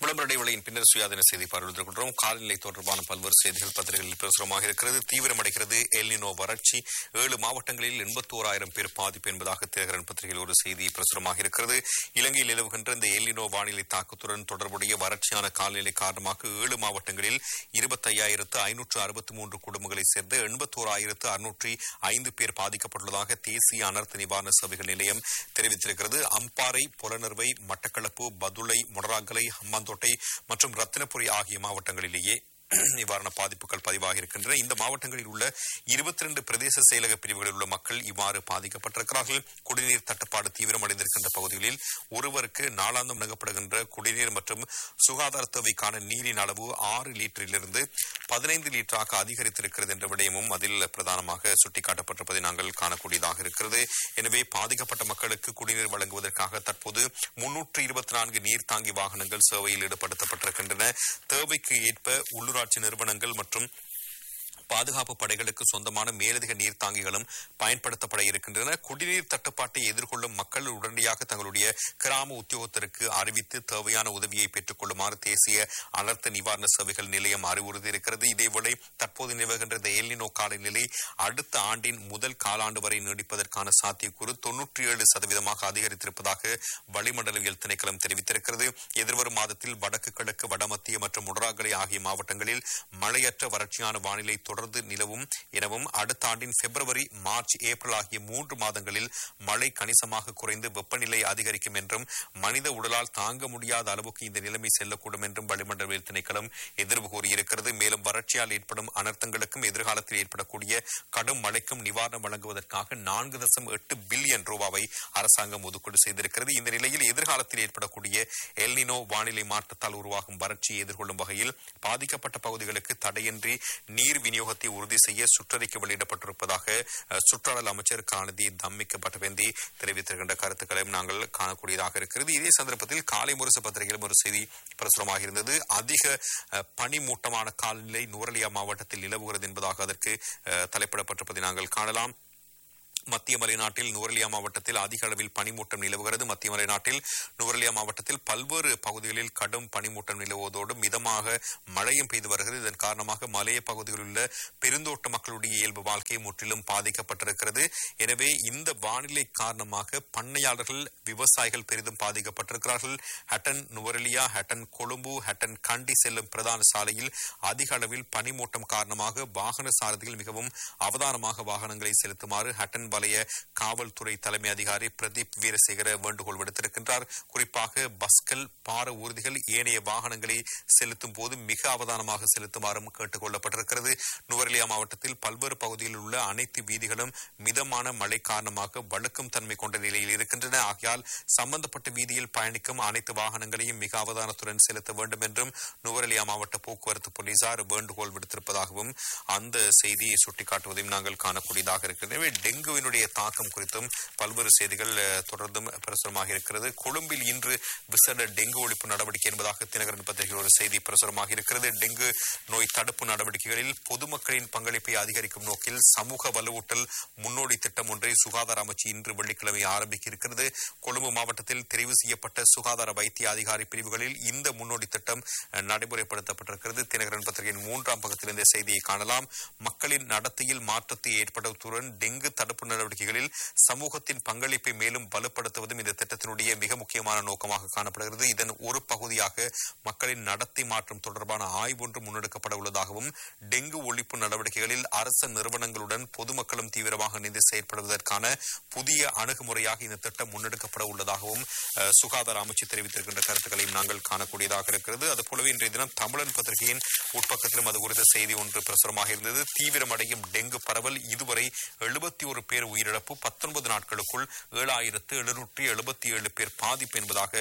விளம்பர இடைவெளியின் பின்னர் சுயாதீன செய்தி பார்வையிடுகின்றோம் காலநிலை தொடர்பான பல்வேறு செய்திகள் பத்திரிகைகளில் பிரசுரமாக இருக்கிறது தீவிரமடைகிறது எல்னினோ வறட்சி ஏழு மாவட்டங்களில் எண்பத்தோராயிரம் பேர் பாதிப்பு என்பதாக தினகரன் பத்திரிகையில் ஒரு செய்தி பிரசுரமாக இருக்கிறது இலங்கையில் நிலவுகின்ற இந்த எல்னினோ வானிலை தாக்கத்துடன் தொடர்புடைய வறட்சியான காலநிலை காரணமாக ஏழு மாவட்டங்களில் இருபத்தையாயிரத்து ஐநூற்று அறுபத்தி மூன்று குடும்பங்களைச் சேர்ந்த எண்பத்தோராயிரத்து அறுநூற்றி ஐந்து பேர் பாதிக்கப்பட்டுள்ளதாக தேசிய அனர்த்த நிவாரண சபைகள் நிலையம் தெரிவித்திருக்கிறது அம்பாறை புலனர்வை மட்டக்களப்பு பதுளை மொடராகலை ஹம்பாந்தோட்டை மற்றும் ரத்தினபுரி ஆகிய மாவட்டங்களிலேயே நிவாரண பாதிப்புகள் பதிவாகி இருக்கின்றன இந்த மாவட்டங்களில் உள்ள இருபத்தி ரெண்டு பிரதேச செயலக பிரிவுகளில் உள்ள மக்கள் இவ்வாறு பாதிக்கப்பட்டிருக்கிறார்கள் குடிநீர் தட்டுப்பாடு தீவிரமடைந்திருக்கின்ற பகுதிகளில் ஒருவருக்கு நாளாந்தம் வழங்கப்படுகின்ற குடிநீர் மற்றும் சுகாதார தேவைக்கான நீரின் அளவு ஆறு லிட்டரிலிருந்து பதினைந்து லிட்டராக அதிகரித்திருக்கிறது என்ற விடயமும் அதில் பிரதானமாக சுட்டிக்காட்டப்பட்டிருப்பதை நாங்கள் காணக்கூடியதாக இருக்கிறது எனவே பாதிக்கப்பட்ட மக்களுக்கு குடிநீர் வழங்குவதற்காக தற்போது முன்னூற்று இருபத்தி நான்கு நீர்த்தாங்கி வாகனங்கள் சேவையில் ஈடுபடுத்தப்பட்டிருக்கின்றன தேவைக்கு ஏற்ப உள்ளூராட்சி நிறுவனங்கள் மற்றும் பாதுகாப்பு படைகளுக்கு சொந்தமான மேலதிக நீர்த்தாங்கிகளும் பயன்படுத்தப்பட இருக்கின்றன குடிநீர் தட்டுப்பாட்டை எதிர்கொள்ளும் மக்கள் உடனடியாக தங்களுடைய கிராம உத்தியோகத்திற்கு அறிவித்து தேவையான உதவியை பெற்றுக் கொள்ளுமாறு தேசிய அனர்த்த நிவாரண சேவைகள் நிலையம் அறிவுறுத்தியிருக்கிறது இதேவேளை தற்போது நிலவுகின்ற இந்த எல்லினோ காலநிலை அடுத்த ஆண்டின் முதல் காலாண்டு வரை நீடிப்பதற்கான சாத்தியக்கூறு தொன்னூற்றி ஏழு சதவீதமாக அதிகரித்திருப்பதாக வளிமண்டலவியல் திணைக்களம் தெரிவித்திருக்கிறது எதிர்வரும் மாதத்தில் வடக்கு கிழக்கு வடமத்திய மற்றும் முடராகலை ஆகிய மாவட்டங்களில் மழையற்ற வறட்சியான வானிலை தொடர்ந்து நிலவும் எனவும் அடுத்த ஆண்டின் பிப்ரவரி மார்ச் ஏப்ரல் ஆகிய மூன்று மாதங்களில் மழை கணிசமாக குறைந்து வெப்பநிலை அதிகரிக்கும் என்றும் மனித உடலால் தாங்க முடியாத அளவுக்கு இந்த நிலைமை செல்லக்கூடும் என்றும் வளிமண்டலவியல் திணைக்களம் எதிர்வு கூறியிருக்கிறது மேலும் வறட்சியால் ஏற்படும் அனர்த்தங்களுக்கும் எதிர்காலத்தில் ஏற்படக்கூடிய கடும் மழைக்கும் நிவாரணம் வழங்குவதற்காக நான்கு தசம் எட்டு பில்லியன் ரூபாவை அரசாங்கம் ஒதுக்கீடு செய்திருக்கிறது இந்த நிலையில் எதிர்காலத்தில் ஏற்படக்கூடிய எல்னினோ வானிலை மாற்றத்தால் உருவாகும் வறட்சியை எதிர்கொள்ளும் வகையில் பாதிக்கப்பட்ட பகுதிகளுக்கு தடையின்றி நீர் விநியோகத்தை உறுதி செய்ய சுற்றறிக்கை வெளியிடப்பட்டிருப்பதாக அஹ், சுற்றாடல் அமைச்சர் காணதி தம்மிக்க பட்டவேந்தி தெரிவித்திருக்கின்ற கருத்துக்களையும் நாங்கள் காணக்கூடியதாக இருக்கிறது இதே சந்தர்ப்பத்தில் காலை முரசு பத்திரிகையிலும் ஒரு செய்தி பிரசுரமாக இருந்தது அதிக அஹ், பனிமூட்டமான காலநிலை நூரலியா மாவட்டத்தில் நிலவுகிறது என்பதாக அதற்கு அஹ், தலைப்பிடப்பட்டிருப்பதை நாங்கள் காணலாம் மத்திய மலைநாட்டில் நூரலியா மாவட்டத்தில் அதிக அளவில் பனிமூட்டம் நிலவுகிறது மத்திய மலைநாட்டில் நூரலியா மாவட்டத்தில் பல்வேறு பகுதிகளில் கடும் பனிமூட்டம் நிலவுவதோடு மிதமாக மழையும் பெய்து வருகிறது இதன் காரணமாக மலைய பகுதிகளில் உள்ள பெருந்தோட்ட மக்களுடைய இயல்பு வாழ்க்கை முற்றிலும் பாதிக்கப்பட்டிருக்கிறது எனவே இந்த வானிலை காரணமாக பண்ணையாளர்கள் விவசாயிகள் பெரிதும் பாதிக்கப்பட்டிருக்கிறார்கள் ஹட்டன் நுவரெலியா ஹட்டன் கொழும்பு ஹட்டன் கண்டி செல்லும் பிரதான சாலையில் அதிக அளவில் பனிமூட்டம் காரணமாக வாகன சாரதிகள் மிகவும் அவதானமாக வாகனங்களை செலுத்துமாறு ஹட்டன் வலய காவல்துறை தலைமை அதிகாரி பிரதீப் வீரசேகர வேண்டுகோள் விடுத்திருக்கின்றார் குறிப்பாக பஸ்கள் பார ஊர்திகள் ஏனைய வாகனங்களை செலுத்தும் போது மிக அவதானமாக செலுத்துமாறும் கேட்டுக் கொள்ளப்பட்டிருக்கிறது நுவரெலியா மாவட்டத்தில் பல்வேறு பகுதிகளில் உள்ள அனைத்து வீதிகளும் மிதமான மழை காரணமாக வழுக்கும் தன்மை கொண்ட நிலையில் இருக்கின்றன ஆகையால் சம்பந்தப்பட்ட வீதியில் பயணிக்கும் அனைத்து வாகனங்களையும் மிக அவதானத்துடன் செலுத்த வேண்டும் என்றும் நுவரெலியா மாவட்ட போக்குவரத்து போலீசார் வேண்டுகோள் விடுத்திருப்பதாகவும் அந்த செய்தியை சுட்டிக்காட்டுவதையும் நாங்கள் காணக்கூடியதாக இருக்கிறது எனவே டெங்குவினுடைய தாக்கம் குறித்தும் பல்வேறு செய்திகள் அஹ், தொடர்ந்தும் பிரசுரமாக இருக்கிறது கொழும்பில் இன்று விசேட டெங்கு ஒழிப்பு நடவடிக்கை என்பதாக தினகரன் பத்திரிகையில் ஒரு செய்தி பிரசுரமாக இருக்கிறது டெங்கு நோய் தடுப்பு நடவடிக்கைகளில் பொதுமக்களின் பங்களிப்பை அதிகரிக்கும் நோக்கில் சமூக வலுவூட்டல் முன்னோடி திட்டம் ஒன்றை சுகாதார அமைச்சு இன்று வெள்ளிக்கிழமை ஆரம்பிக்க இருக்கிறது கொழும்பு மாவட்டத்தில் தெரிவு செய்யப்பட்ட சுகாதார வைத்திய அதிகாரி பிரிவுகளில் இந்த முன்னோடி திட்டம் அஹ், நடைமுறைப்படுத்தப்பட்டிருக்கிறது தினகரன் பத்திரிகையின் மூன்றாம் பக்கத்தில் இந்த செய்தியை காணலாம் மக்களின் நடத்தையில் மாற்றத்தை ஏற்படுத்துவதுடன் டெங்கு தடுப்பு நடவடிக்கைகளில் சமூகத்தின் பங்களிப்பை மேலும் வலுப்படுத்துவதும் இந்த திட்டத்தினுடைய மிக முக்கியமான நோக்கமாக காணப்படுகிறது இதன் ஒரு பகுதியாக மக்களின் நடத்தை மாற்றம் தொடர்பான ஆய்வு ஒன்று முன்னெடுக்கப்பட உள்ளதாகவும் டெங்கு ஒழிப்பு நடவடிக்கைகளில் அரச நிறுவனங்களுடன் பொதுமக்களும் தீவிரமாக இணைந்து செயற்படுவதற்கான புதிய அணுகுமுறையாக இந்த திட்டம் முன்னெடுக்கப்பட உள்ளதாகவும் அஹ், சுகாதார அமைச்சு தெரிவித்திருக்கின்ற கருத்துக்களையும் நாங்கள் காணக்கூடியதாக இருக்கிறது அதுபோலவே இன்றைய தினம் தமிழன் பத்திரிகையின் உட்பக்கத்திலும் அது குறித்த செய்தி ஒன்று பிரசுரமாக இருந்தது தீவிரமடையும் டெங்கு பரவல் இதுவரை எழுபத்தி ஒரு பேர் உயிரிழப்பு பத்தொன்பது நாட்களுக்குள் ஏழாயிரத்து எழுநூற்றி எழுபத்தி ஏழு பேர் பாதிப்பு என்பதாக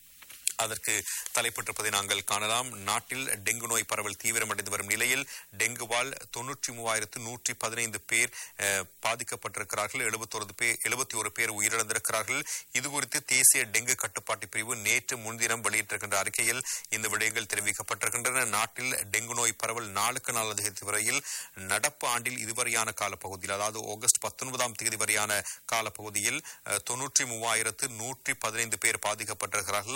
அதற்கு தலைப்பட்டிருப்பதை நாங்கள் காணலாம் நாட்டில் டெங்கு நோய் பரவல் தீவிரமடைந்து வரும் நிலையில் டெங்குவால் தொன்னூற்றி மூவாயிரத்து நூற்றி பதினைந்து பேர் அஹ், பாதிக்கப்பட்டிருக்கிறார்கள் எழுபத்தொரு பேர் எழுபத்தி ஒரு பேர் உயிரிழந்திருக்கிறார்கள் இதுகுறித்து தேசிய டெங்கு கட்டுப்பாட்டு பிரிவு நேற்று முன்தினம் வெளியிட்டிருக்கின்ற அறிக்கையில் இந்த விடயங்கள் தெரிவிக்கப்பட்டிருக்கின்றன நாட்டில் டெங்கு நோய் பரவல் நாளுக்கு நாள் அதிகரித்து வரையில் நடப்பு ஆண்டில் இதுவரையான காலப்பகுதியில் அதாவது ஆகஸ்ட் பத்தொன்பதாம் தேதி வரையான காலப்பகுதியில் அஹ், தொன்னூற்றி மூவாயிரத்து நூற்றி பதினைந்து பேர் பாதிக்கப்பட்டிருக்கிறார்கள் அதேவேளை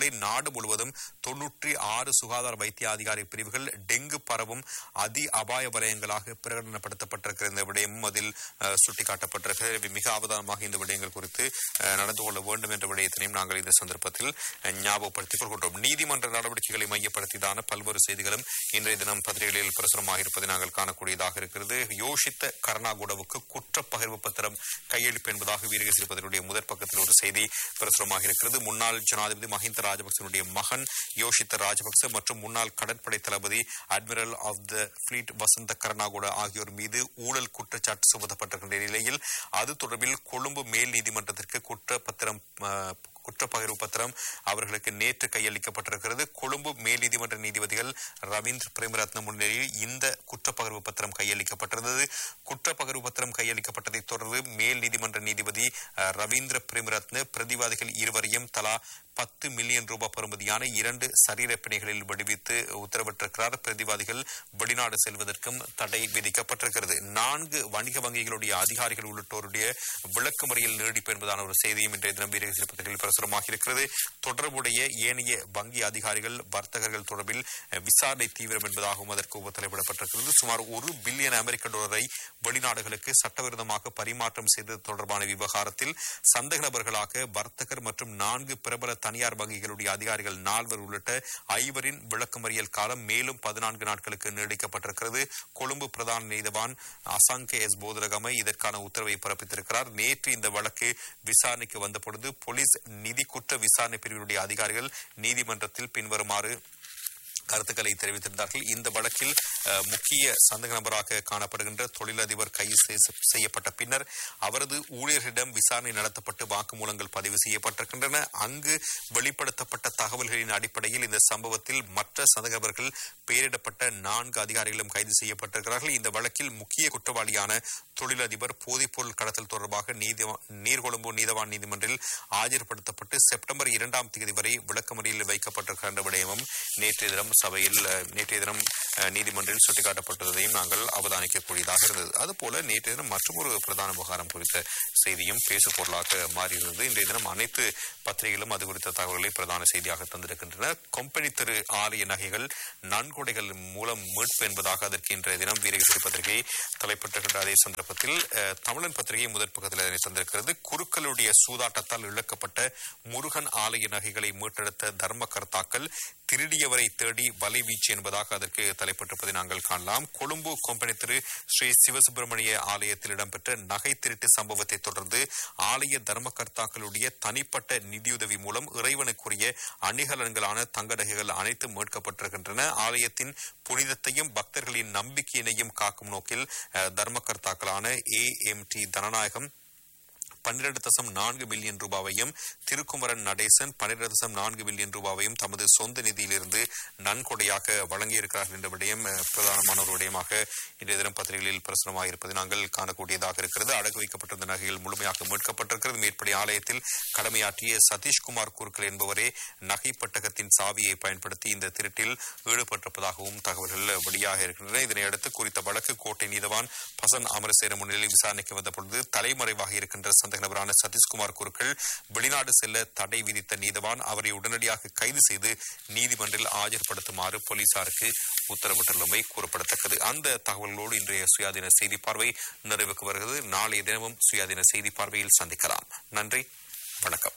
இதேவேளை நாடு முழுவதும் தொன்னூற்றி ஆறு சுகாதார வைத்திய அதிகாரி பிரிவுகள் டெங்கு பரவும் அதி அபாய வலயங்களாக பிரகடனப்படுத்தப்பட்டிருக்கிற இந்த விடயமும் அதில் அஹ், சுட்டிக்காட்டப்பட்டிருக்கிறது எனவே மிக அவதானமாக இந்த விடயங்கள் குறித்து அஹ், நடந்து கொள்ள வேண்டும் என்ற விடயத்தினையும் நாங்கள் இந்த சந்தர்ப்பத்தில் அஹ், ஞாபகப்படுத்திக் கொள்கின்றோம் நீதிமன்ற நடவடிக்கைகளை மையப்படுத்திதான பல்வேறு செய்திகளும் இன்றைய தினம் பத்திரிகைகளில் பிரசுரமாக இருப்பதை நாங்கள் காணக்கூடியதாக இருக்கிறது யோசித்த கருணாகுடவுக்கு குற்றப்பகிர்வு பத்திரம் கையெழுப்பு என்பதாக வீரகேசரி பத்திரிகையுடைய முதற் பக்கத்தில் ஒரு செய்தி பிரசுரமாக இருக்கிறது முன்னாள் ஜனாதிபதி மஹிந்த ராஜபக்சனுடைய மகன் யோஷித்த ராஜபக்ச மற்றும் முன்னாள் கடற்படை தளபதி admiral of the fleet Wasantha Karannagoda ஆகியோர் மீது ஊழல் குற்றச்சாட்டு சுமத்தப்பட்டிருக்கின்ற நிலையில் அது தொடர்பில் கொழும்பு மேல் நீதிமன்றத்திற்கு குற்றப்பத்திரம் அஹ், குற்றப்பகிர்வு பத்திரம் அவர்களுக்கு நேற்று கையளிக்கப்பட்டிருக்கிறது கொழும்பு மேல் நீதிமன்ற நீதிபதிகள் ரவீந்திர பிரேமரத்ன முன்னிலையில் இந்த குற்றப்பகிர்வு பத்திரம் கையளிக்கப்பட்டிருந்தது குற்றப்பகிர்வு பத்திரம் கையளிக்கப்பட்டதைத் தொடர்ந்து மேல் நீதிமன்ற நீதிபதி அஹ், ரவீந்திர பிரேமரத்ன பிரதிவாதிகள் இருவரையும் தலா பத்து மில்லியன் ரூபாய் பெறுமதியான இரண்டு சரீர பிணைகளில் விடுவித்து உத்தரவிட்டிருக்கிறார் பிரதிவாதிகள் வெளிநாடு செல்வதற்கும் தடை விதிக்கப்பட்டிருக்கிறது நான்கு வணிக வங்கிகளுடைய அதிகாரிகள் உள்ளிட்டோருடைய விளக்கு முறையில் நீடிப்பு என்பதான ஒரு செய்தியும் இன்றைய தினம் வீரகேசரி பத்திரிகையில் பிரசுரமாக இருக்கிறது தொடர்புடைய ஏனைய வங்கி அதிகாரிகள் வர்த்தகர்கள் தொடர்பில் அஹ், விசாரணை தீவிரம் என்பதாகவும் அதற்கு உத்தரவிடப்பட்டிருக்கிறது சுமார் ஒரு பில்லியன் அமெரிக்க டாலரை வெளிநாடுகளுக்கு சட்டவிரோதமாக பரிமாற்றம் செய்தது தொடர்பான விவகாரத்தில் சந்தேக நபர்களாக வர்த்தகர் மற்றும் நான்கு பிரபல தனியார் வங்கிகளுடைய அதிகாரிகள் நால்வர் உள்ளிட்ட ஐவரின் விளக்கமறியல் காலம் மேலும் பதினான்கு நாட்களுக்கு நீடிக்கப்பட்டிருக்கிறது கொழும்பு பிரதான நீதவான் அசாங்கே எஸ் போதரகமை இதற்கான உத்தரவை பிறப்பித்திருக்கிறார் நேற்று இந்த வழக்கு விசாரணைக்கு வந்தபொழுது போலீஸ் நிதி குற்ற விசாரணை பிரிவினுடைய அதிகாரிகள் நீதிமன்றத்தில் பின்வருமாறு கருத்துக்களை தெரிவித்திருந்தார்கள் இந்த வழக்கில் அஹ், முக்கிய சந்தேக நபராக காணப்படுகின்ற தொழிலதிபர் கைது செய்ய- செய்யப்பட்ட பின்னர் அவரது ஊழியர்களிடம் விசாரணை நடத்தப்பட்டு வாக்குமூலங்கள் பதிவு செய்யப்பட்டிருக்கின்றன அங்கு வெளிப்படுத்தப்பட்ட தகவல்களின் அடிப்படையில் இந்த சம்பவத்தில் மற்ற சந்தேக நபர்கள் பெயரிடப்பட்ட நான்கு அதிகாரிகளும் கைது செய்யப்பட்டிருக்கிறார்கள் இந்த வழக்கில் முக்கிய குற்றவாளியான தொழிலதிபர் போதைப்பொருள் கடத்தல் தொடர்பாக நீதிவா- நீர்கொழும்பு நீதவான் நீதிமன்றில் ஆஜர்படுத்தப்பட்டு செப்டம்பர் இரண்டாம் தேதி வரை விளக்கமறியலில் வைக்கப்பட்டிருக்கின்ற விடயமும் நேற்றைய தினம் சபையில் அஹ், நேற்றைய தினம் அஹ், நீதிமன்றில் சுட்டிக்காட்டப்பட்டதையும் நாங்கள் அவதானிக்கக்கூடியதாக இருந்தது அதுபோல நேற்றைய தினம் மற்றொரு பிரதான விவகாரம் குறித்த செய்தியும் பேசு பொருளாக மாறியிருந்தது இன்றைய தினம் அனைத்து பத்திரிகைகளும் அது குறித்த தகவல்களை பிரதான செய்தியாக தந்திருக்கின்றன கொம்பனி தெரு ஆலய நகைகள் நன்கொடைகள் மூலம் மீட்பு என்பதாக அதற்கு இன்றைய தினம் வீரகேசரி பத்திரிகை தலைப்பட்டிருக்கின்ற அதே சந்தர்ப்பத்தில் அஹ், தமிழன் பத்திரிகை முதற் பக்கத்தில் அதனை தந்திருக்கிறது குருக்களுடைய சூதாட்டத்தால் இழக்கப்பட்ட முருகன் ஆலய நகைகளை மீட்டெடுத்த தர்ம கர்த்தாக்கள் திருடியவரை தேடி வலைவீச்சு என்பதாக அதற்கு தலைப்பட்டிருப்பதை நாங்கள் காணலாம் கொழும்பு கொம்பனி திரு ஸ்ரீ சிவசுப்பிரமணிய ஆலயத்தில் இடம்பெற்ற நகை திருட்டு சம்பவத்தை தொடர்ந்து ஆலய தர்மகர்த்தாக்களுடைய தனிப்பட்ட நிதியுதவி மூலம் இறைவனுக்குரிய அணிகலன்களான தங்க நகைகள் அனைத்தும் மீட்கப்பட்டிருக்கின்றன ஆலயத்தின் புனிதத்தையும் பக்தர்களின் நம்பிக்கையினையும் காக்கும் நோக்கில் அஹ், தர்மகர்த்தாக்களான ஏ எம் டி தனநாயகம் பன்னிரண்டு தசம் நான்கு மில்லியன் ரூபாவையும் திருக்குமரன் நடேசன் பன்னிரண்டு தசம் நான்கு மில்லியன் ரூபாவையும் தமது சொந்த நிதியிலிருந்து நன்கொடையாக வழங்கியிருக்கிறார்கள் என்ற விடயம் அஹ், பிரதானமான ஒரு விடயமாக இன்றைய தினம் பத்திரிகைகளில் பிரசுரமாக இருப்பதை நாங்கள் காணக்கூடியதாக இருக்கிறது அடகு வைக்கப்பட்டிருந்த நகைகள் முழுமையாக மீட்கப்பட்டிருக்கிறது மேற்படி ஆலயத்தில் கடமையாற்றிய சதீஷ்குமார் குருக்கள் என்பவரே நகை பட்டகத்தின் சாவியை பயன்படுத்தி இந்த திருட்டில் ஈடுபட்டிருப்பதாகவும் தகவல்கள் வெளியாக இருக்கின்றன இதனையடுத்து குறித்த வழக்கு கோட்டை நீதவான் பசன் அமரசேன முன்னிலையில் விசாரணைக்கு வந்தபொழுது தலைமறைவாக இருக்கின்ற சந்தேக நபரான சதீஷ்குமார் குருக்கள் வெளிநாடு செல்ல தடை விதித்த நீதவான் அவரை உடனடியாக கைது செய்து நீதிமன்றில் ஆஜர்படுத்துமாறு போலீசாருக்கு உத்தரவிட்டுள்ளமை கூறப்படத்தக்கது அந்த தகவல்களோடு இன்றைய சுயாதீன செய்தி பார்வை நிறைவுக்கு வருகிறது நாளைய தினமும் சுயாதீன செய்தி பார்வையில் சந்திக்கலாம் நன்றி வணக்கம்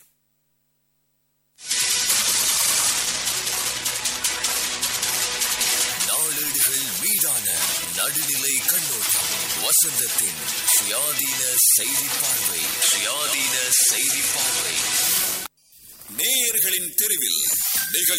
நாளேடுகள் மீதான நடுநிலை கண்ணோட்டம் வசந்தத்தின் சுயாதீன செய்தி பார்வை சுயாதீன செய்தி பார்வை நேயர்களின் தெருவில் நிகழ்ச்சி